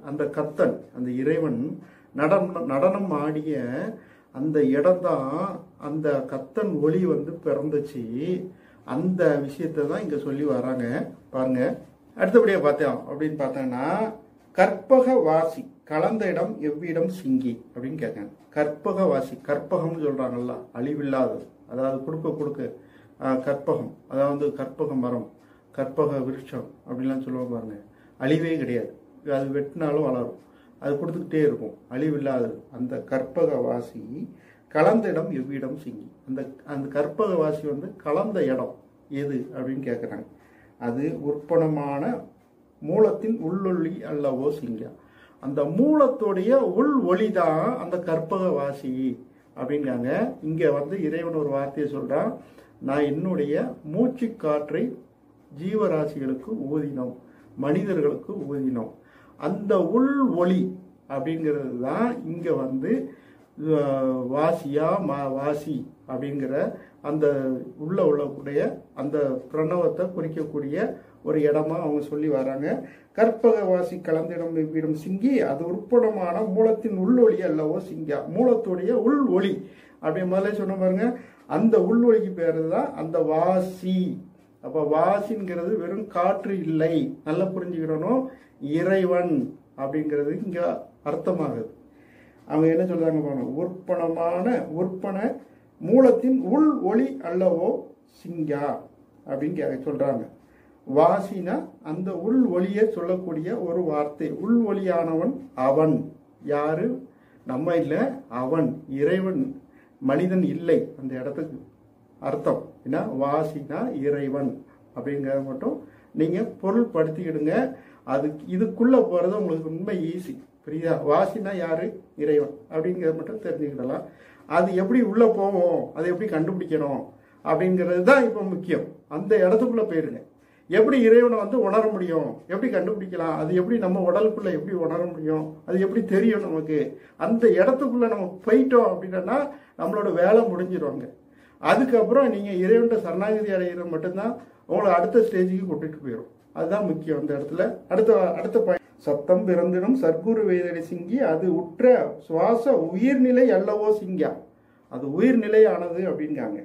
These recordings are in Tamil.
அந்த கத்தன் அந்த இறைவன் நடனம் நடனம் ஆடிய அந்த இடம்தான் அந்த கத்தன் ஒளி வந்து பிறந்துச்சு அந்த விஷயத்தை தான் இங்க சொல்லி வராங்க பாருங்க அடுத்தபடியா பார்த்தோம் அப்படின்னு பார்த்தோம்னா கற்பக வாசி கலந்த இடம் எவ்விடம் சிங்கி அப்படின்னு கேட்காங்க கற்பக வாசி கற்பகம்னு சொல்றாங்கல்ல அழிவில்லாதது அதாவது கொடுக்க கொடுக்க ஆஹ், கற்பகம் அதாவது கற்பக மரம் கற்பக விருட்சம் அப்படின்லாம் சொல்லுவாங்க பாருங்க அழிவே கிடையாது அது வெட்டினாலும் வளரும் அது கொடுத்துக்கிட்டே இருக்கும் அழிவில்லாதது அந்த கற்பக வாசி கலந்த இடம் எவ்விடம் சிங்கி அந்த அந்த கற்பக வாசி வந்து கலந்த இடம் எது அப்படின்னு கேட்குறாங்க அது உற்பணமான மூலத்தின் உள்ளொளி அல்லவோ சிங்கா அந்த மூலத்துடைய உள் ஒளி தான் அந்த கற்பக வாசி அப்படிங்காங்க இங்க வந்து இறைவன் ஒரு வார்த்தையை சொல்றான் நான் என்னுடைய மூச்சு காற்றை ஜீவராசிகளுக்கு ஊதினோம் மனிதர்களுக்கு ஊதினோம் அந்த உள் ஒளி அப்படிங்கிறது தான் இங்க வந்து அஹ், வாசியா மா வாசி அப்படிங்கிற அந்த உள்ள உள்ளக்கூடிய அந்த பிரணவத்தை குறிக்கக்கூடிய ஒரு இடமா அவங்க சொல்லி வராங்க கற்பக வாசி கலந்திடம் இவ்விடம் சிங்கி அது உட்படமான மூலத்தின் உள்ளொளி அல்லவோ சிங்கா மூலத்துடைய உள் ஒளி அப்படி முதல்ல சொன்ன பாருங்க அந்த உள் ஒளிக்கு பேரு தான் அந்த வாசி அப்ப வாசிங்கிறது வெறும் காற்று இல்லை நல்லா புரிஞ்சுக்கிறணும் இறைவன் அப்படிங்கிறது இங்க அர்த்தமாகுது அவங்க என்ன சொல்றாங்க பாருங்க உற்பணமான உற்பன மூலத்தின் உள் ஒளி அல்லவோ சிங்கா அப்படின்னு கே- சொல்றாங்க வாசினா அந்த உள் ஒளியை சொல்லக்கூடிய ஒரு வார்த்தை உள் ஒளியானவன் அவன் யாரு நம்ம இல்லை அவன் இறைவன் மனிதன் இல்லை அந்த இடத்துக்கு அர்த்தம் என்ன வாசினா இறைவன் அப்படிங்கிறத மட்டும் நீங்க பொருள் படுத்திக்கிடுங்க அது இதுக்குள்ள போறது உங்களுக்கு உண்மை ஈஸி புரியுதா வாசினா யாரு இறைவன் அப்படிங்கிறத மட்டும் தெரிஞ்சுக்கிடலாம் அது எப்படி உள்ள போவோம் அதை எப்படி கண்டுபிடிக்கணும் அப்படிங்கிறது தான் இப்போ முக்கியம் அந்த இடத்துக்குள்ள போயிருங்க எப்படி இறைவனை வந்து உணர முடியும் எப்படி கண்டுபிடிக்கலாம் அது எப்படி நம்ம உடலுக்குள்ள எப்படி உணர முடியும் அது எப்படி தெரியும் நமக்கு அந்த இடத்துக்குள்ள நம்ம போயிட்டோம் அப்படின்னா நம்மளோட வேலை முடிஞ்சிருவாங்க அதுக்கப்புறம் நீங்க இறைவன்ட்ட சரணாகதி அடைகிறது மட்டும்தான் உங்களை அடுத்த ஸ்டேஜுக்கு கூட்டிட்டு போயிடும் அதுதான் முக்கியம் அந்த இடத்துல அடுத்த அடுத்த பாயிண்ட் சத்தம் பிறந்திடும் சர்க்குரு வேதனை சிங்கி அது உற்ற சுவாச உயிர்நிலை அல்லவோ சிங்கா அது உயிர்நிலையானது அப்படிங்காங்க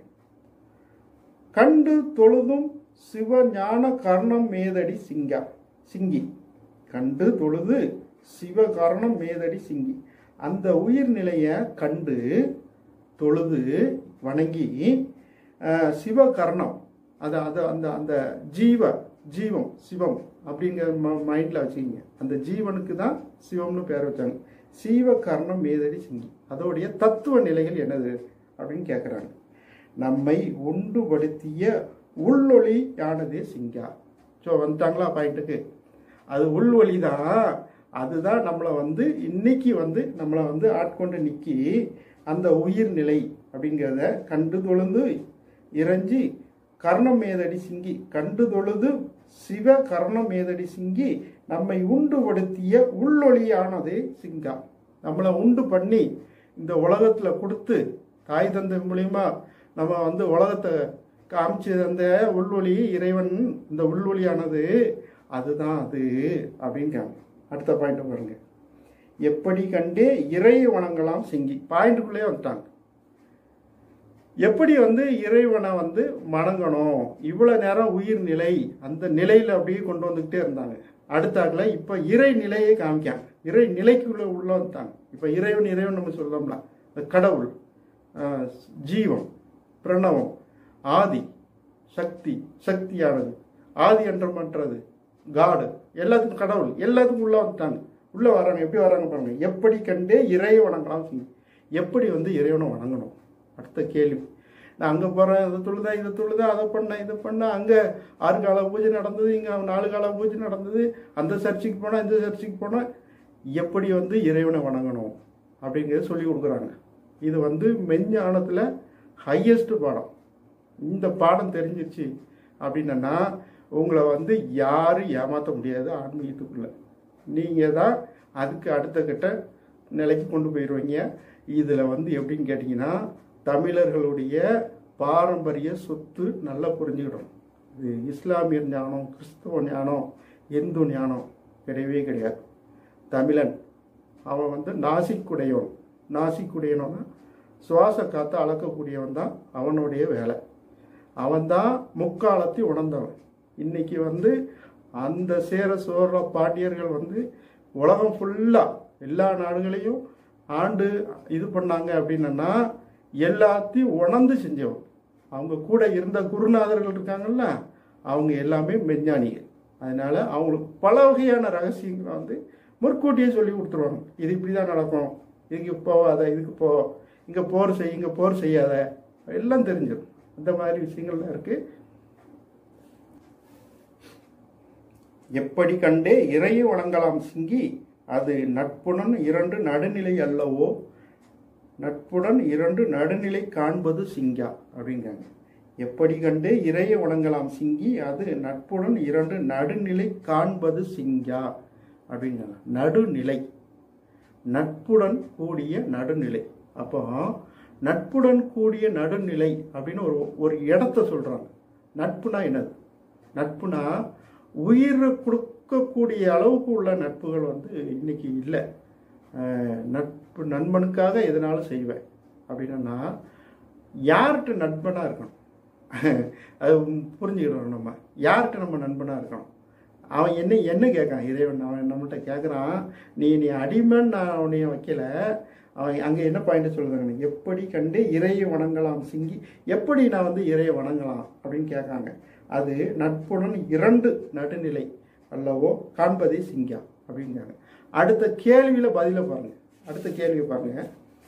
கண்டு தொழுதும் சிவஞான கர்ணம் மேதடி சிங்கா சிங்கி கண்டு தொழுது சிவ கர்ணம் மேதடி சிங்கி அந்த உயிர்நிலையை கண்டு தொழுது வணங்கி அஹ், சிவகர்ணம் அது அது அந்த அந்த ஜீவ ஜீவம் சிவம் அப்படிங்கிற மைண்டில் வச்சுக்கிங்க அந்த ஜீவனுக்கு தான் சிவம்னு பேர் வச்சாங்க சீவ கர்ணம் மேதடி சிங்கி அதோடைய தத்துவ நிலைகள் என்னது அப்படின்னு கேட்குறாங்க நம்மை உண்டுபடுத்திய உள்ளொளி யானதே சிங்கா ஸோ வந்துட்டாங்களா பாயிண்ட்டுக்கு அது உள்வழி தான் அதுதான் நம்மளை வந்து இன்னைக்கு வந்து நம்மளை வந்து ஆட்கொண்டு நிக்கி அந்த உயிர்நிலை அப்படிங்கிறத கண்டு தொழுந்து இறைஞ்சி கர்ணம் மேதடி சிங்கி கண்டு தொழுது சிவ கர்ணம் மேதடி சிங்கி நம்மை உண்டுபடுத்திய உள்ளொளியானதே சிங்கா நம்மளை உண்டு பண்ணி இந்த உலகத்துல கொடுத்து தாய் தந்தை மூலியமா நம்ம வந்து உலகத்தை காமிச்சு அந்த உள்வொளி இறைவன் இந்த உள்வொளியானது அதுதான் அது அப்படிங்காங்க அடுத்த பாயிண்ட் பாருங்க எப்படி கண்டே இறை வணங்கலாம் சிங்கி பாயிண்ட்டுக்குள்ளேயே வந்துட்டாங்க எப்படி வந்து இறைவனை வந்து வணங்கணும் இவ்வளோ நேரம் உயிர் நிலை அந்த நிலையில் அப்படியே கொண்டு வந்துக்கிட்டே இருந்தாங்க அடுத்தாக்குல இப்போ இறை நிலையை காமிக்காங்க இறை நிலைக்குள்ள உள்ள வந்துட்டாங்க இப்போ இறைவன் இறைவன் நம்ம சொல்லலாம்ல இந்த கடவுள் ஆஹ், ஜீவம் பிரணவம் ஆதி சக்தி சக்தியானது ஆதி என்றமற்றது காடு எல்லாத்துக்கும் கடவுள் எல்லாத்துக்கும் உள்ள வந்துட்டாங்க உள்ள வராங்க எப்படி வராங்க பாருங்க எப்படி கண்டே இறை வணங்கலாம் சொல்லி. எப்படி வந்து இறைவனை வணங்கணும் அடுத்த கேள்வி நான் அங்கே போகிறேன் இதை தொழுதா இதை தொழுதா அதை பண்ணேன் இதை பண்ணேன் அங்கே ஆறு கால பூஜை நடந்தது இங்கே நாலு கால பூஜை நடந்தது அந்த சர்ச்சுக்கு போனால் இந்த சர்ச்சுக்கு போனால் எப்படி வந்து இறைவனை வணங்கணும் அப்படிங்கிறத சொல்லி கொடுக்குறாங்க இது வந்து மெஞ்ஞானத்தில் ஹையஸ்ட் பாடம் இந்த பாடம் தெரிஞ்சிருச்சு அப்படின்னா உங்களை வந்து யாரும் ஏமாற்ற முடியாது ஆன்மீகத்துக்குள்ள நீங்கள் தான் அதுக்கு அடுத்த கட்ட நிலைக்கு கொண்டு போயிடுவீங்க இதில் வந்து எப்படின்னு கேட்டிங்கன்னா தமிழர்களுடைய பாரம்பரிய சொத்து நல்லா புரிஞ்சுக்கிடணும் இது இஸ்லாமிய ஞானம் கிறிஸ்தவ ஞானம் இந்து ஞானம் கிடையவே கிடையாது தமிழன் அவன் வந்து நாசிக்குடையவன் நாசிக்குடையவனா சுவாச காற்றை அளக்கக்கூடியவன் தான் அவனுடைய வேலை அவன்தான் முக்காலத்தை உணர்ந்தவன் இன்னைக்கு வந்து அந்த சேர சோழ பாண்டியர்கள் வந்து உலகம் ஃபுல்லாக எல்லா நாடுகளையும் ஆண்டு இது பண்ணாங்க அப்படின்னா எல்லாத்தையும் உணர்ந்து செஞ்சவன் அவங்க கூட இருந்த குருநாதர்கள் இருக்காங்கல்ல அவங்க எல்லாமே மெஞ்ஞானிகள் அதனால அவங்களுக்கு பல வகையான ரகசியங்களை வந்து முற்கூட்டியே சொல்லி கொடுத்துருவாங்க இது இப்படி தான் நடக்கும் இதுக்கு போகாத இதுக்கு போ இங்கே போர் செய் இங்கே போர் செய்யாத எல்லாம் தெரிஞ்சிடும் அந்த மாதிரி விஷயங்கள்லாம் இருக்குது எப்படி கண்டே இறையை வணங்கலாம் சிங்கி அது நட்புடன் இரண்டு நடுநிலை அல்லவோ நட்புடன் இரண்டு நடுநிலை காண்பது சிங்கா அப்படிங்காங்க எப்படி கண்டே இறையை வணங்கலாம் சிங்கி அது நட்புடன் இரண்டு நடுநிலை காண்பது சிங்கா அப்படிங்காங்க நடுநிலை நட்புடன் கூடிய நடுநிலை அப்போ நட்புடன் கூடிய நடுநிலை அப்படின்னு ஒரு ஒரு இடத்த சொல்றாங்க நட்புனா என்னது நட்புனா உயிரை கொடுக்கக்கூடிய அளவுக்கு உள்ள நட்புகள் வந்து இன்னைக்கு இல்லை அஹ் நட்பு நண்பனுக்காக எதனாலும் செய்வேன் அப்படின்னா யார்கிட்ட நண்பனாக இருக்கணும் அது புரிஞ்சுக்கிறோம் நம்ம யார்கிட்ட நம்ம நண்பனாக இருக்கணும் அவன் என்ன என்ன கேட்கான் இறைவன் அவன் நம்மகிட்ட கேட்குறான் நீ நீ அடிமைன்னு நான் உன்னைய வைக்கல அவன் அங்கே என்ன பாயிண்ட் சொல்கிறாங்க எப்படி கண்டு இறையை வணங்கலாம் சிங்கி எப்படி நான் வந்து இறையை வணங்கலாம் அப்படின்னு கேட்காங்க அது நட்புடன் இரண்டு நடுநிலை அல்லவோ காண்பதே சிங்கா அப்படிங்காங்க அடுத்த கேள்வியில் பதில பாருங்க அடுத்த கேள்வி பாருங்க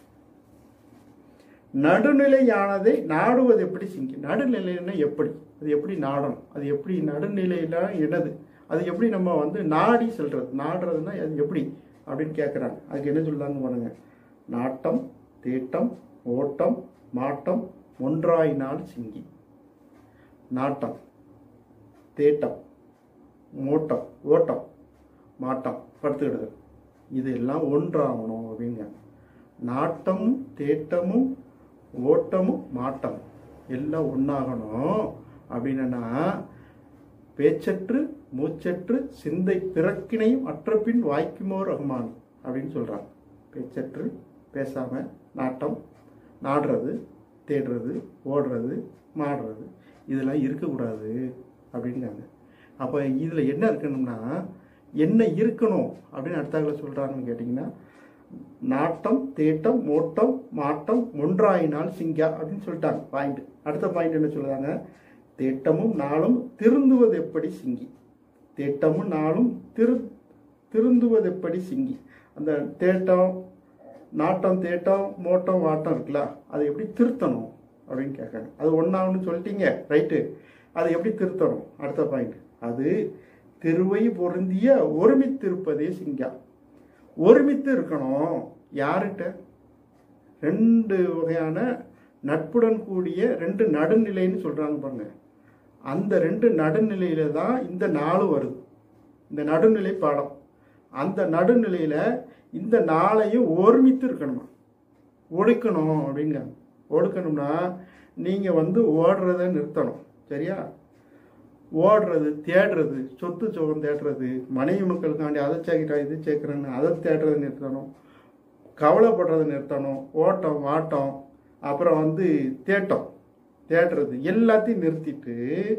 நடுநிலையானதை நாடுவது எப்படி சிங்கி நடுநிலைன்னா எப்படி அது எப்படி நாடணும் அது எப்படி நடுநிலையில என்னது அது எப்படி நம்ம வந்து நாடி செல்றது நாடுறதுன்னா அது எப்படி அப்படின்னு கேட்குறாங்க அதுக்கு என்ன சொல்றாங்க பாருங்க நாட்டம் தேட்டம் ஓட்டம் மாட்டம் ஒன்றாயினால் சிங்கி நாட்டம் தேட்டம் ஓட்டம் ஓட்டம் மாட்டம் படுத்துக்கிடுது இது எல்லாம் ஒன்றாகணும் அப்படிங்க நாட்டமும் தேட்டமும் ஓட்டமும் மாட்டமும் எல்லாம் ஒன்றாகணும் அப்படின்னா பேச்சற்று மூச்சற்று சிந்தை பிறக்கினையும் அற்றபின் வாய்க்குமோ ரஹ்மான் அப்படின்னு சொல்கிறாங்க பேச்சற்று பேசாமல் நாட்டம் நாடுறது தேடுறது ஓடுறது மாடுறது இதெல்லாம் இருக்கக்கூடாது அப்படிங்காங்க அப்போ இதில் என்ன இருக்கணும்னா என்ன இருக்கணும் அப்படின்னு அடுத்தாங்கள சொல்கிறாங்கன்னு கேட்டிங்கன்னா நாட்டம் தேட்டம் மோட்டம் மாட்டம் ஒன்றாயினால் சிங்கா அப்படின்னு சொல்லிட்டாங்க பாயிண்ட் அடுத்த பாயிண்ட் என்ன சொல்றாங்க தேட்டமும் நாளும் திருந்துவது எப்படி சிங்கி தேட்டமும் நாளும் திரு திருந்துவது எப்படி சிங்கி அந்த தேட்டம் நாட்டம் தேட்டம் மோட்டம் வாட்டம் இருக்குல்ல அதை எப்படி திருத்தணும் அப்படின்னு கேட்காங்க அது ஒன்றாவுன்னு சொல்லிட்டீங்க ரைட்டு அதை எப்படி திருத்தணும் அடுத்த பாயிண்ட் அது திருவை பொருந்திய ஒருமித்திருப்பதே சிங்கா ஒருமித்து இருக்கணும் யார்கிட்ட ரெண்டு வகையான நட்புடன் கூடிய ரெண்டு நடுநிலைன்னு சொல்றாங்க பாருங்க அந்த ரெண்டு நடுநிலையில தான் இந்த நாலு வருது இந்த நடுநிலை பாடம் அந்த நடுநிலையில இந்த நாளையும் ஒருமித்து இருக்கணுமா ஒடுக்கணும் அப்படிங்கிறாங்க ஒடுக்கணும்னா நீங்க வந்து ஓடுறத நிறுத்தணும் சரியா ஓடுறது தேடுறது சொத்து சுகம் தேடுறது மனைவி மக்களுக்காண்டி அதை சேர்க்கிறா இது சேர்க்குறேன்னு அதை தேடுறதை நிறுத்தணும் கவலைப்படுறதை நிறுத்தணும் ஓட்டம் வாட்டம் அப்புறம் வந்து தேட்டம் தேடுறது எல்லாத்தையும் நிறுத்திட்டு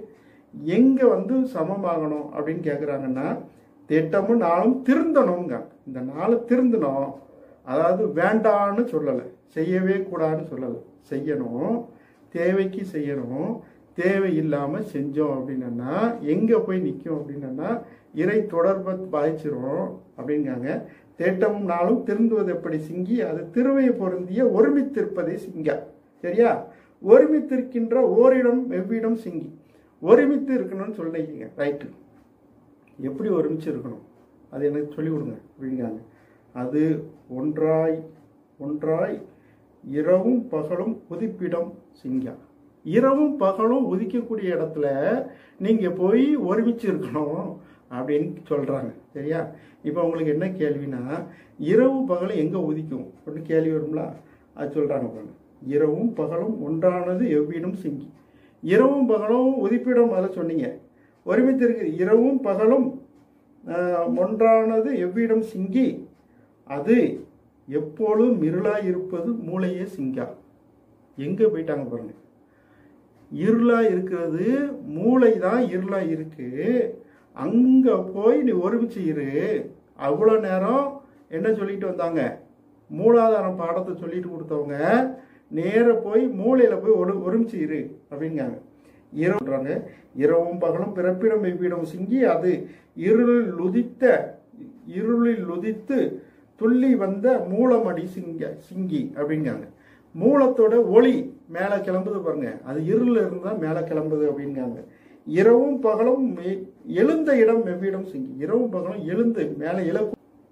எங்கே வந்து சமமாகணும் அப்படின்னு கேட்குறாங்கன்னா திட்டமும் நாளும் திருந்தணுங்க இந்த நாளை திருந்தணும் அதாவது வேண்டான்னு சொல்லலை செய்யவே கூடாதுன்னு சொல்லலை செய்யணும் தேவைக்கு செய்யணும் தேவை இல்லாமல் செஞ்சோம் அப்படின்னா எங்கே போய் நிற்கும் அப்படின்னா இறை தொடர்பை பாதிச்சிரும் அப்படிங்காங்க தேட்டமும் நாளும் திருந்துவது எப்படி சிங்கி அது திருவையை பொருந்திய ஒருமித்திருப்பதே சிங்கா சரியா ஒருமித்திருக்கின்ற ஓரிடம் எவ்விடம் சிங்கி ஒருமித்து இருக்கணும்னு சொல்லிங்க ரைட்டு எப்படி ஒருமிச்சு இருக்கணும் அது எனக்கு சொல்லி கொடுங்க அப்படிங்காங்க அது ஒன்றாய் ஒன்றாய் இரவும் பகலும் உதிப்பிடம் சிங்கா இரவும் பகலும் உதிக்கக்கூடிய இடத்துல நீங்கள் போய் ஒருமிச்சு இருக்கணும் அப்படின்னு சொல்கிறாங்க சரியா இப்போ உங்களுக்கு என்ன கேள்வினா இரவு பகலும் எங்கே உதிக்கும் அப்படின்னு கேள்வி வரும்ல அது சொல்கிறாங்க பாருங்க இரவும் பகலும் ஒன்றானது எவ்விடம் சிங்கி இரவும் பகலும் உதிப்பிடம் அதில் சொன்னீங்க ஒருமித்து இருக்கு இரவும் பகலும் அஹ், ஒன்றானது எவ்விடம் சிங்கி அது எப்பொழுதும் இருளாய் இருப்பது மூளையே சிங்கா எங்கே போயிட்டாங்க பாருங்க இருளா இருக்கிறது மூளை தான் இருளா இருக்கு அங்க போய் நீ ஒருமிச்சு இரு அவ்வளோ நேரம் என்ன சொல்லிட்டு வந்தாங்க மூலாதாரம் பாடத்தை சொல்லிட்டு கொடுத்தவங்க நேர போய் மூளையில போய் ஒரு ஒருமிச்சு இரு அப்படிங்காங்க இரவுன்றாங்க இரவும் பகலும் பிறப்பிடம் எவ்விடம் சிங்கி அது இருளில் உதித்த இருளில் உதித்து துள்ளி வந்த மூலமடி சிங்க சிங்கி அப்படிங்காங்க மூலத்தோட ஒளி மேலே கிளம்புது பாருங்க அது இருளில் இருந்தால் மேலே கிளம்புது அப்படிங்காங்க இரவும் பகலும் மெ- எழுந்த இடம் எவ்விடம் சிங்கி இரவும் பகலும் எழுந்து மேலே இழ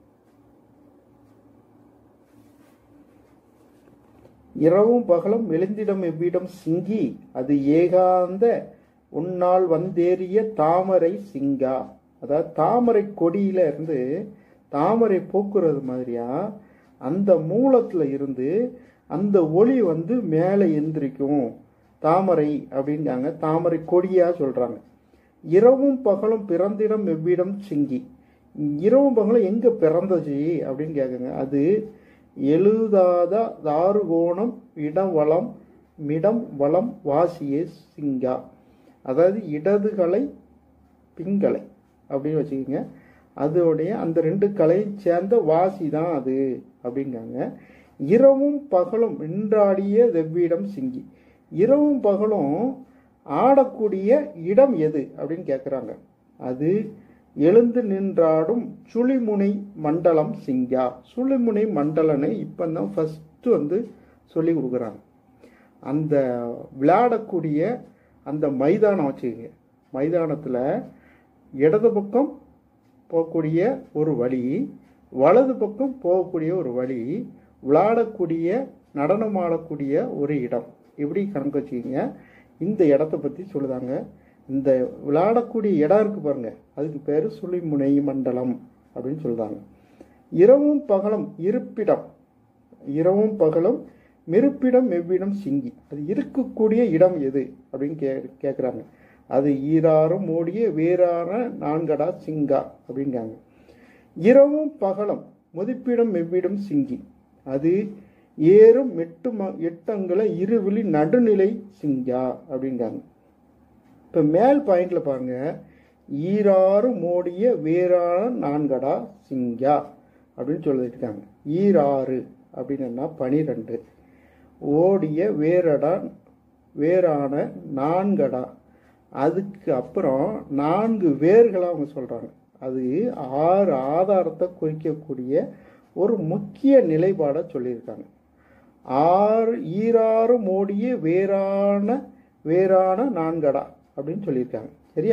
இரவும் பகலும் எழுந்திடம் எவ்விடம் சிங்கி அது ஏகாந்த உன்னால் வந்தேறிய தாமரை சிங்கா அதாவது தாமரை கொடியில இருந்து தாமரை பூக்குறது மாதிரியா அந்த மூலத்துல இருந்து அந்த ஒளி வந்து மேலே எந்திரிக்கும் தாமரை அப்படிங்காங்க தாமரை கொடியா சொல்றாங்க இரவும் பகலும் பிறந்திடம் எவ்விடம் சிங்கி இரவும் பகலும் எங்க பிறந்தது அப்படின்னு கேட்குங்க அது எழுதாத தாருகோணம் இடம் வளம் மிடம் வளம் வாசியே சிங்கா அதாவது இடதுகலை பிங்கலை அப்படின்னு வச்சுக்கோங்க அதோடைய அந்த ரெண்டு கலையும் சேர்ந்த வாசி தான் அது அப்படிங்காங்க இரவும் பகலும் நின்றாடிய வெவ்விடம் சிங்கி இரவும் பகலும் ஆடக்கூடிய இடம் எது அப்படின்னு கேட்குறாங்க அது எழுந்து நின்றாடும் சுழிமுனை மண்டலம் சிங்கா சுழிமுனை மண்டலனை இப்போ தான் ஃபஸ்ட்டு வந்து சொல்லி கொடுக்குறாங்க அந்த விளையாடக்கூடிய அந்த மைதானம் வச்சுக்கோங்க மைதானத்தில் இடது பக்கம் போகக்கூடிய ஒரு வழி வலது பக்கம் போகக்கூடிய ஒரு வழி விளையாடக்கூடிய நடனமாடக்கூடிய ஒரு இடம் இப்படி கணக்கு வச்சுக்கிங்க இந்த இடத்த பற்றி சொல்லுதாங்க இந்த விளையாடக்கூடிய இடம் இருக்கு பாருங்க அதுக்கு பேர் சுழிமுனை மண்டலம் அப்படின்னு சொல்லுதாங்க இரவும் பகலும் இருப்பிடம் இரவும் பகலும் மிருப்பிடம் எவ்விடம் சிங்கி அது இருக்கக்கூடிய இடம் எது அப்படின்னு கே கேட்குறாங்க அது ஈராறும் ஓடிய வேறான நான்கடா சிங்கா அப்படிங்காங்க இரவும் பகலும் முதிப்பிடம் எவ்விடம் சிங்கி அது ஏறும் எட்டு ம எட்டங்களை இருவிழி நடுநிலை சிங்கா அப்படிங்காங்க இப்போ மேல் பாயிண்ட்ல பாருங்க ஈராறு மோடிய வேறான நான்கடா சிங்கா அப்படின்னு சொல்லியிருக்காங்க ஈராறு அப்படின்னா பனிரெண்டு ஓடிய வேரடா வேறான நான்கடா அதுக்கு அப்புறம் நான்கு வேர்களாக அவங்க சொல்கிறாங்க அது ஆறு ஆதாரத்தை குறிக்கக்கூடிய ஒரு முக்கிய நிலைப்பாடை சொல்லியிருக்காங்க ஆறு ஈராறு மோடிய வேறான வேறான நான்கடா அப்படின்னு சொல்லியிருக்காங்க சரியா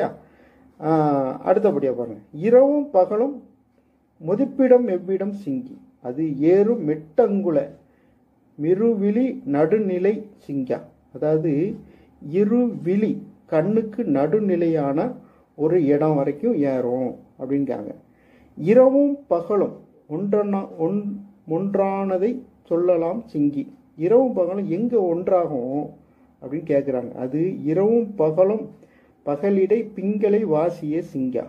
ஆஹ் அடுத்தபடியாக பாருங்க இரவும் பகலும் முதிப்பிடம் எவ்விடம் சிங்கி அது ஏறும் மெட்டங்குல மிருவிழி நடுநிலை சிங்கா அதாவது இருவிழி கண்ணுக்கு நடுநிலையான ஒரு இடம் வரைக்கும் ஏறும் அப்படிங்காங்க இரவும் பகலும் ஒன்றனா ஒன் ஒன்றானதை சொல்லலாம் சிங்கி இரவும் பகலும் எங்கே ஒன்றாகும் அப்படின்னு கேட்குறாங்க அது இரவும் பகலும் பகலிடை பிங்களை வாசிய சிங்கா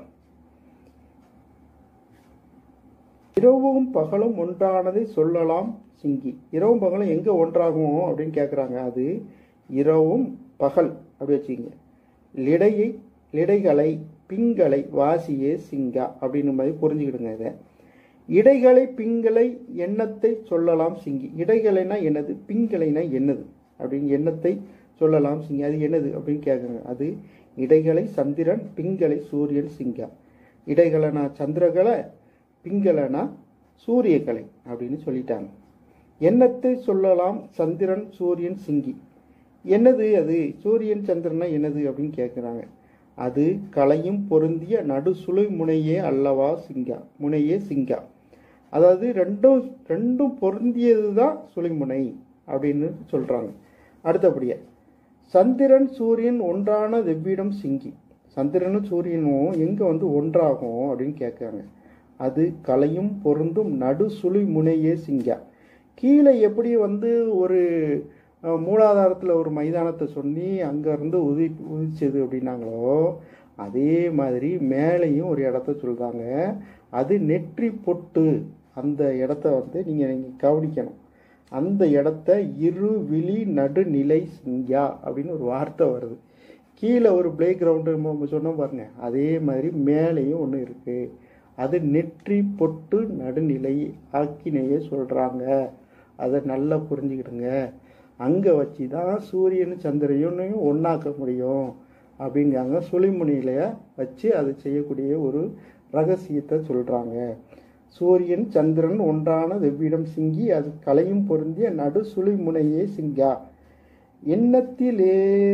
இரவும் பகலும் ஒன்றானதை சொல்லலாம் சிங்கி இரவும் பகலும் எங்கே ஒன்றாகும் அப்படின்னு கேட்குறாங்க அது இரவும் பகல் அப்படி வச்சுக்கோங்க லிடையை லிடைகளை பிங்களை வாசியே சிங்கா அப்படின்னு மாதிரி புரிஞ்சுக்கிடுங்க இதை இடைகளை பிங்களை எண்ணத்தை சொல்லலாம் சிங்கி இடைகளைனா என்னது பிங்களைனா என்னது அப்படின்னு எண்ணத்தை சொல்லலாம் சிங்கி அது என்னது அப்படின்னு கேட்குறாங்க அது இடைகளை சந்திரன் பிங்களை சூரியன் சிங்கா இடைகளனா சந்திரகலை பிங்களனா சூரியகலை அப்படின்னு சொல்லிட்டாங்க எண்ணத்தை சொல்லலாம் சந்திரன் சூரியன் சிங்கி என்னது அது சூரியன் சந்திரனா என்னது அப்படின்னு கேட்குறாங்க அது கலையும் பொருந்திய நடுசுழை முனையே அல்லவா சிங்கா முனையே சிங்கா அதாவது ரெண்டும் ரெண்டும் பொருந்தியது தான் சுழிமுனை அப்படின்னு சொல்கிறாங்க அடுத்தபடியாக சந்திரன் சூரியன் ஒன்றான வெவ்விடம் சிங்கி சந்திரனும் சூரியனும் எங்கே வந்து ஒன்றாகும் அப்படின்னு கேட்குறாங்க அது கலையும் பொருந்தும் நடு சுழி முனையே சிங்கா கீழே எப்படி வந்து ஒரு மூலாதாரத்தில் ஒரு மைதானத்தை சொல்லி அங்கேருந்து உதி உதிச்சது அப்படின்னாங்களோ அதே மாதிரி மேலேயும் ஒரு இடத்த சொல்கிறாங்க அது நெற்றி பொட்டு அந்த இடத்த வந்து நீங்கள் நீங்கள் கவனிக்கணும் அந்த இடத்த இரு விழி நடுநிலை சிங்கா அப்படின்னு ஒரு வார்த்தை வருது கீழே ஒரு பிளே கிரவுண்டு நம்ம சொன்னோம் பாருங்க அதே மாதிரி மேலேயும் ஒன்று இருக்குது அது நெற்றி பொட்டு நடுநிலை ஆக்கினையே சொல்கிறாங்க அதை நல்லா புரிஞ்சுக்கிடுங்க அங்கே வச்சு தான் சூரியன் சந்திரனையும் ஒன்றாக்க முடியும் அப்படிங்காங்க சுழிமுனையில் வச்சு அதை செய்யக்கூடிய ஒரு ரகசியத்தை சொல்கிறாங்க சூரியன் சந்திரன் ஒன்றான வெவ்விடம் சிங்கி அது கலையும் பொருந்திய நடு சுழிமுனையே சிங்கா எண்ணத்திலே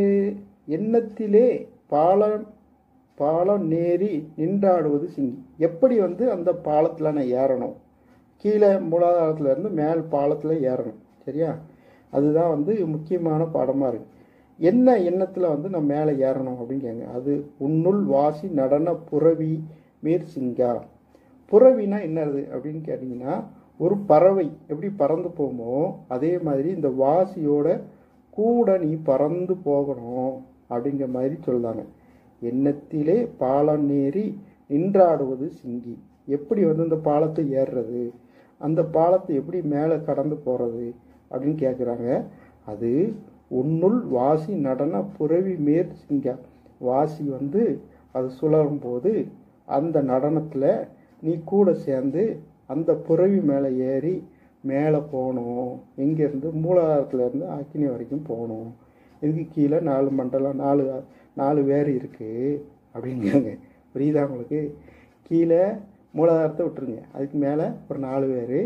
எண்ணத்திலே பாலம் பாலம் நேரி நின்றாடுவது சிங்கி எப்படி வந்து அந்த பாலத்தில் நான் ஏறணும் கீழே மூலாதாரத்துல இருந்து மேல் பாலத்தில் ஏறணும் சரியா அதுதான் வந்து முக்கியமான பாடமாக இருக்கு என்ன எண்ணத்தில் வந்து நான் மேலே ஏறணும் அப்படின்னு கேங்க அது உன்னுள் வாசி நடன புறவி மேற் சிங்கா புறவினா என்னது அப்படின்னு கேட்டிங்கன்னா ஒரு பறவை எப்படி பறந்து போகுமோ அதே மாதிரி இந்த வாசியோட கூட நீ பறந்து போகணும் அப்படிங்கிற மாதிரி சொல்லுவாங்க எண்ணத்திலே பாலம் நேரி நின்றாடுவது சிங்கி எப்படி வந்து இந்த பாலத்தை ஏறுறது அந்த பாலத்தை எப்படி மேலே கடந்து போகிறது அப்படின்னு கேட்குறாங்க அது உன்னுள் வாசி நடன புறவி மேற் சிங்கா வாசி வந்து அது சுழலும் போது அந்த நடனத்தில் நீ கூட சேர்ந்து அந்த புறவி மேலே ஏறி மேலே போகணும் எங்கேருந்து மூலாதாரத்துலேருந்து அக்கினி வரைக்கும் போகணும் இதுக்கு கீழே நாலு மண்டலம் நாலு நாலு வேர் இருக்குது அப்படிங்கிறாங்க புரியுதா உங்களுக்கு கீழே மூலாதாரத்தை விட்டுருங்க அதுக்கு மேலே ஒரு நாலு பேர்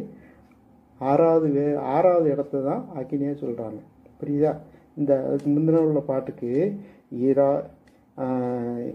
ஆறாவது வே ஆறாவது இடத்த தான் அக்கினியாக சொல்கிறாங்க புரியுதா இந்த அதுக்கு முந்தின உள்ள பாட்டுக்கு ஈரா ஆஹ்,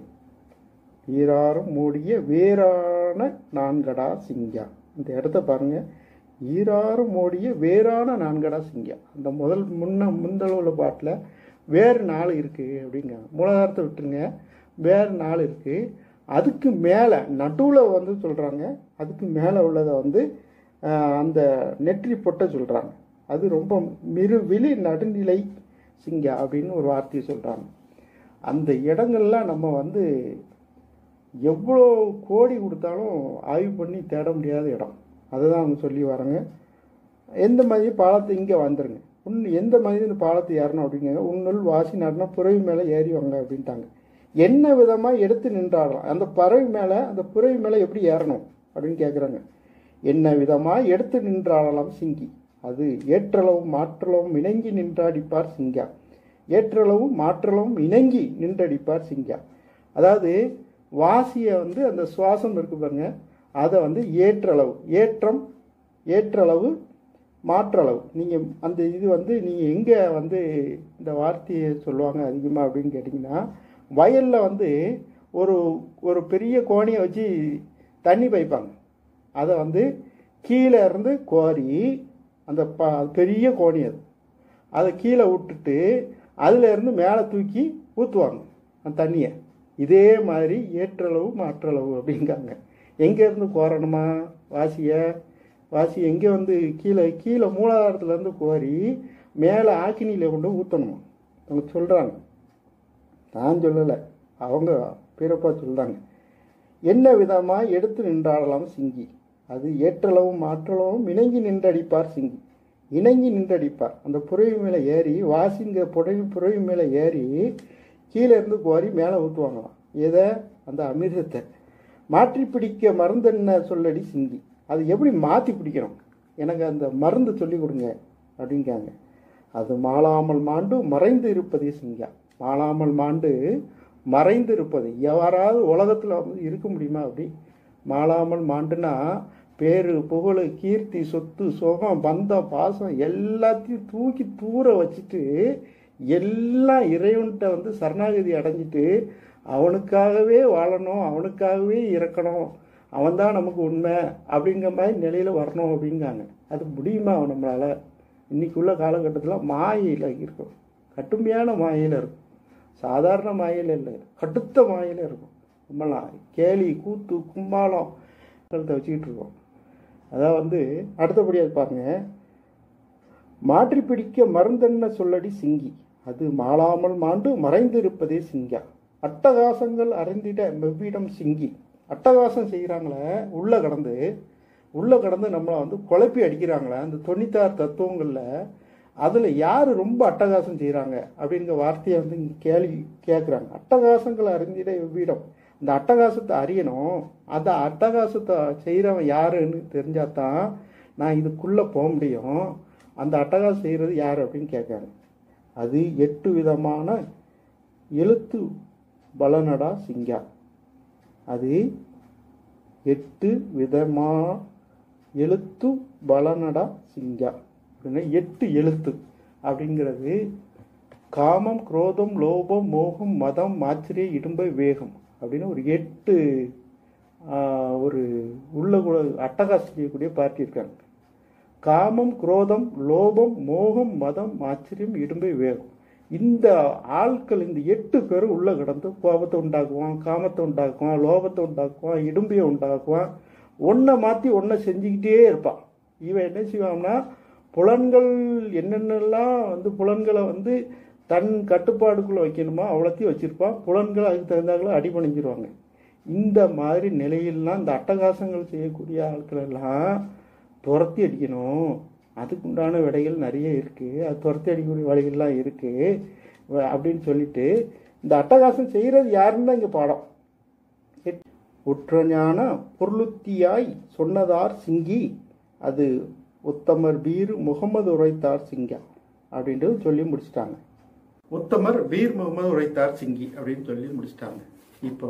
ஈராறும் மூடிய வேறான நான்கடா சிங்கா இந்த இடத்த பாருங்க ஈராறும் மூடிய வேறான நான்கடா சிங்கா அந்த முதல் முன்ன முந்தளவு உள்ள பாட்டில் வேறு நாலு இருக்குது அப்படிங்காங்க மூலாதாரத்தை விட்டுருங்க வேறு நாலு இருக்குது அதுக்கு மேலே நடுவில் வந்து சொல்கிறாங்க அதுக்கு மேலே உள்ளதை வந்து ஆஹ், அந்த நெற்றி பொட்டை சொல்கிறாங்க அது ரொம்ப மிருவிழி நடுநிலை சிங்கா அப்படின்னு ஒரு வார்த்தையை சொல்கிறாங்க அந்த இடங்கள்லாம் நம்ம வந்து எவ்வளோ கோடி கொடுத்தாலும் ஆய்வு பண்ணி தேட முடியாத இடம் அதை தான் அவங்க சொல்லி வராங்க எந்த மாதிரி பாலத்தை இங்கே வந்துருங்க உன் எந்த மாதிரி இந்த பாலத்தை ஏறணும் அப்படிங்காங்க உன்னுள் வாசி நடனா புறவி மேலே ஏறி வாங்க அப்படின்ட்டாங்க என்ன விதமாக எடுத்து நின்றாடலாம் அந்த பறவை மேலே அந்த புறவி மேலே எப்படி ஏறணும் அப்படின்னு கேட்குறாங்க என்ன விதமாக எடுத்து நின்றாடலாம் சிங்கி அது ஏற்றளவும் மாற்றளவும் இணங்கி நின்றாடிப்பார் சிங்கா ஏற்றளவும் மாற்றளவும் இணங்கி நின்றடிப்பார் சிங்கா அதாவது வாசியை வந்து அந்த சுவாசம் இருக்கு பாருங்க அதை வந்து ஏற்றளவு ஏற்றம் ஏற்றளவு மாற்றளவு நீங்கள் அந்த இது வந்து நீங்கள் எங்கே வந்து இந்த வார்த்தையை சொல்லுவாங்க அதிகமாக அப்படின்னு கேட்டிங்கன்னா வயலில் வந்து ஒரு ஒரு பெரிய கோணியை வச்சு தண்ணி பைப்பாங்க அதை வந்து கீழே இருந்து கோரி அந்த ப பெரிய கோணி அது அதை கீழே விட்டுட்டு அதுல இருந்து மேலே தூக்கி ஊற்றுவாங்க அந்த தண்ணியை இதே மாதிரி ஏற்றளவு மாற்றளவு அப்படிங்காங்க எங்கேருந்து கோரணுமா வாசியை வாசி எங்கே வந்து கீழே கீழே மூலாதாரத்துலேருந்து கோரி மேலே ஆக்கினியில் கொண்டு ஊற்றணுமா அவங்க சொல்கிறாங்க நான் சொல்லலை அவங்க பிறப்பா சொல்கிறாங்க என்ன விதமாக எடுத்து நின்றாடலாம் சிங்கி அது ஏற்றளவும் மாற்றளவும் இணங்கி நின்றடிப்பார் சிங்கி இணங்கி நின்றடிப்பார் அந்த புறவி மேலே ஏறி வாசிங்க புடவி புறவி மேலே ஏறி கீழே இருந்து கோரி மேலே ஊற்றுவாங்களாம் எதை அந்த அமிர்தத்தை மாற்றி பிடிக்க மருந்து என்ன சொல்லடி சிங்கி அது எப்படி மாற்றி பிடிக்கணும் எனக்கு அந்த மருந்து சொல்லி கொடுங்க அப்படிங்காங்க அது மாளாமல் மாண்டு மறைந்து இருப்பதே சிங்கா மாளாமல் மாண்டு மறைந்து இருப்பது யாராவது உலகத்தில் வந்து இருக்க முடியுமா அப்படி மாளாமல் மாண்டுனா பேரு புகழ் கீர்த்தி சொத்து சுகம் பந்தம் பாசம் எல்லாத்தையும் தூக்கி தூர வச்சுட்டு எல்லாம் இறைவன்கிட்ட வந்து சரணாகதி அடைஞ்சிட்டு அவனுக்காகவே வாழணும் அவனுக்காகவே இறக்கணும் அவன்தான் நமக்கு உண்மை அப்படிங்கிற மாதிரி நிலையில் வரணும் அப்படிங்காங்க அது முடியுமா நம்மளால் இன்னைக்குள்ள காலகட்டத்தில் மாயையில் இருக்கும் கட்டுமையான மாயையில் இருக்கும் சாதாரண மாயையில் இல்லை கடுத்த மாயையில் இருக்கும் நம்மளாம் கேலி கூத்து கும்பாலம் கழுத்தை வச்சுக்கிட்டு இருக்கோம் அதான் வந்து அடுத்தபடியாக பாருங்க மாற்றி பிடிக்க மருந்தென்ன சொல்லடி சிங்கி அது மாளாமல் மாண்டு மறைந்து இருப்பதே சிங்கா அட்டகாசங்கள் அறிந்திட மெவ்விடம் சிங்கி அட்டகாசம் செய்கிறாங்களே உள்ளே கடந்து உள்ளே கடந்து நம்மளை வந்து குழப்பி அடிக்கிறாங்களே அந்த தொண்ணூத்தாறு தத்துவங்களில் அதில் யார் ரொம்ப அட்டகாசம் செய்கிறாங்க அப்படிங்கிற வார்த்தையை வந்து இங்கே கேள்வி கேட்குறாங்க அட்டகாசங்கள் அறிந்திட எவ்விடம் இந்த அட்டகாசத்தை அறியணும் அந்த அட்டகாசத்தை செய்கிறவன் யாருன்னு தெரிஞ்சால் தான் நான் இதுக்குள்ளே போக முடியும் அந்த அட்டகாசம் செய்கிறது யார் அப்படின்னு கேட்குறாங்க அது எட்டு விதமான எழுத்து பலனடா சிங்கா அது எட்டு விதமான எழுத்து பலனடா சிங்கா அப்படின்னா எட்டு எழுத்து அப்படிங்கிறது காமம் குரோதம் லோபம் மோகம் மதம் மாச்சரிய இடும்பை வேகம் அப்படின்னு ஒரு எட்டு ஆஹ், ஒரு உள்ள கூட அட்டகாசம் செய்யக்கூடிய பார்ட்டி இருக்காங்க காமம் குரோதம் லோபம் மோகம் மதம் ஆச்சரியம் இடும்பை வேகம் இந்த ஆட்கள் இந்த எட்டு பேரும் உள்ள கிடந்து கோபத்தை உண்டாக்குவான் காமத்தை உண்டாக்குவான் லோபத்தை உண்டாக்குவான் இடும்பையை உண்டாக்குவான் ஒன்றை மாற்றி ஒன்றை செஞ்சுக்கிட்டே இருப்பான் இவன் என்ன செய்வான்னா புலன்கள் என்னென்னலாம் வந்து புலன்களை வந்து தன் கட்டுப்பாடுக்குள்ளே வைக்கணுமோ அவ்வளோத்தையும் வச்சுருப்பான் புலன்கள் அதுக்கு தகுந்தாங்களோ அடிபணிஞ்சிருவாங்க இந்த மாதிரி நிலையிலாம் இந்த அட்டகாசங்கள் செய்யக்கூடிய ஆட்கள் எல்லாம் துரத்தி அடிக்கணும் அதுக்குண்டான விடைகள் நிறைய இருக்குது அது துரத்தி அடிக்கக்கூடிய வழிகள்லாம் இருக்குது அப்படின்னு சொல்லிட்டு இந்த அட்டகாசம் செய்கிறது யாருன்னு தான் இங்கே பாடம் எட்- உற்றஞான பொருளுத்தியாய் சொன்னதார் சிங்கி அது உத்தமர் பீர் முகமது உரைத்தார் சிங்கா அப்படின்ட்டு சொல்லி முடிச்சிட்டாங்க உத்தமர் பீர் முகமது உரைத்தார் சிங்கி அப்படின்னு சொல்லி முடிச்சிட்டாங்க இப்போ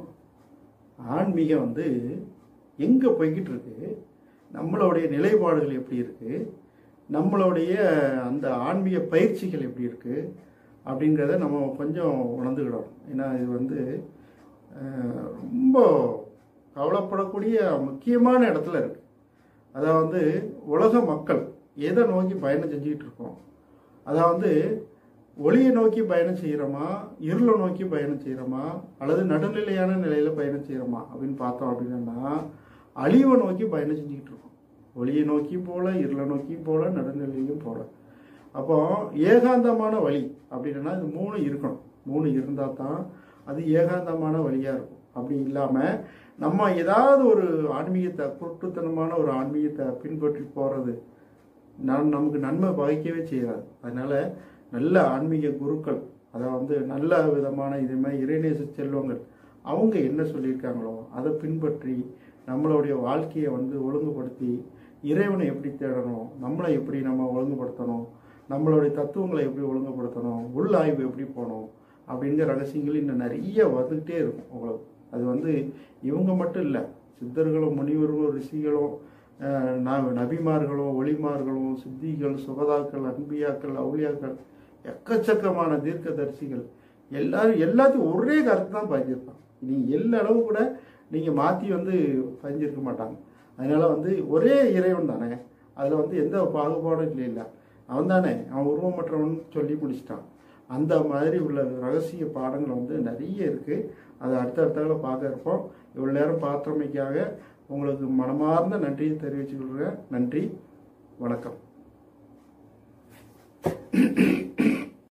ஆன்மீகம் வந்து எங்கே போய்கிட்டு இருக்கு நம்மளுடைய நிலைப்பாடுகள் எப்படி இருக்கு நம்மளுடைய அந்த ஆன்மீக பயிற்சிகள் எப்படி இருக்கு அப்படிங்கிறத நம்ம கொஞ்சம் உணர்ந்துக்கிடணும் ஏன்னா இது வந்து அஹ், ரொம்ப கவலைப்படக்கூடிய முக்கியமான இடத்துல இருக்கு அதாவது உலக மக்கள் எதை நோக்கி பயணம் செஞ்சுக்கிட்டு இருக்கோம் அதாவது ஒளியை நோக்கி பயணம் செய்கிறோமா இருளை நோக்கி பயணம் செய்கிறோமா அல்லது நடுநிலையான நிலையில் பயணம் செய்கிறோமா அப்படின்னு பார்த்தோம் அப்படின்னா அழிவை நோக்கி பயணம் செஞ்சுக்கிட்டு இருக்கோம் ஒளியை நோக்கி போல இருளை நோக்கி போல நடுநிலையும் போல அப்போ ஏகாந்தமான வழி அப்படின்னா இது மூணு இருக்கணும் மூணு இருந்தால் தான் அது ஏகாந்தமான வழியாக இருக்கும் அப்படி இல்லாமல் நம்ம ஏதாவது ஒரு ஆன்மீகத்தை குருட்டுத்தனமான ஒரு ஆன்மீகத்தை பின்பற்றி போகிறது நான் நமக்கு நன்மை வகிக்கவே செய்யாது அதனால நல்ல ஆன்மீக குருக்கள் அதை வந்து நல்ல விதமான இதே மாதிரி இறைநேச செல்வங்கள் அவங்க என்ன சொல்லியிருக்காங்களோ அதை பின்பற்றி நம்மளுடைய வாழ்க்கையை வந்து ஒழுங்குபடுத்தி இறைவனை எப்படி தேடணும் நம்மளை எப்படி நம்ம ஒழுங்குபடுத்தணும் நம்மளுடைய தத்துவங்களை எப்படி ஒழுங்குபடுத்தணும் உள் ஆய்வு எப்படி போகணும் அப்படிங்கிற ரகசியங்கள் இன்னும் நிறைய வந்துக்கிட்டே இருக்கும் உங்களுக்கு அது வந்து இவங்க மட்டும் இல்லை சித்தர்களும் முனிவர்களும் ரிஷிகளும் அஹ், ந- நபிமார்களும் ஒளிமார்களும் சித்திகள் சுகதாக்கள் அன்பியாக்கள் அவுளியாக்கள் எக்கச்சக்கமான தீர்க்கதரிசிகள் எல்லாரும் எல்லாத்தையும் ஒரே கருத்து தான் பதிஞ்சிருப்பாங்க நீங்கள் எல்லா அளவு கூட நீங்கள் மாற்றி வந்து பதிஞ்சிருக்க மாட்டாங்க அதனால வந்து ஒரே இறைவன் தானே அதில் வந்து எந்த பாகுபாடும் இல்லை இல்லை அவன் தானே அவன் உருவமற்றவன் சொல்லி முடிச்சிட்டான் அந்த மாதிரி உள்ள ரகசிய பாடங்கள் வந்து நிறைய இருக்குது அதை அடுத்தடுத்தால பார்க்க இருப்போம் இவ்வளோ நேரம் பார்த்தமைக்காக உங்களுக்கு மனமார்ந்த நன்றியை தெரிவிச்சுக்கொள்கிறேன் நன்றி வணக்கம்